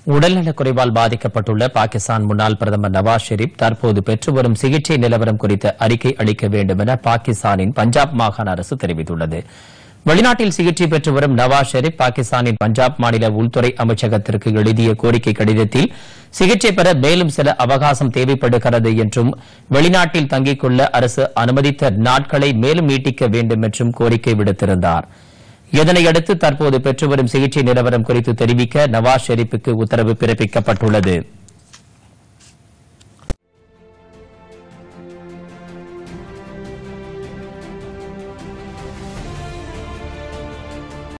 உடல்நலக் குறைவால் பாதிக்கப்பட்டுள்ள பாகிஸ்தான் முன்னாள் பிரதமர் நவாஸ் ஷெரீப் தற்போது பெற்று வரும் சிகிச்சை நிலவரம் குறித்த அறிக்கை அளிக்க வேண்டும் என பாகிஸ்தானின் பஞ்சாப் மாகாண அரசு தெரிவித்துள்ளது வெளிநாட்டில் சிகிச்சை பெற்று வரும் நவாஸ் ஷெரீப் பாகிஸ்தானின் பஞ்சாப் மாநில உள்துறை அமைச்சகத்திற்கு எழுதிய கோரிக்கை கடிதத்தில் சிகிச்சை பெற மேலும் சில அவகாசம் தேவைப்படுகிறது என்றும் வெளிநாட்டில் தங்கிக் கொள்ள அரசு அனுமதித்த நாட்களை மேலும் நீட்டிக்க வேண்டும் என்றும் கோரிக்கை விடுத்திருந்தார் இதனையடுத்து தற்போது பெற்று வரும் சிகிச்சை நிலவரம் குறித்து தெரிவிக்க நவாஸ் ஷெரீப்புக்கு உத்தரவு பிறப்பிக்கப்பட்டுள்ளது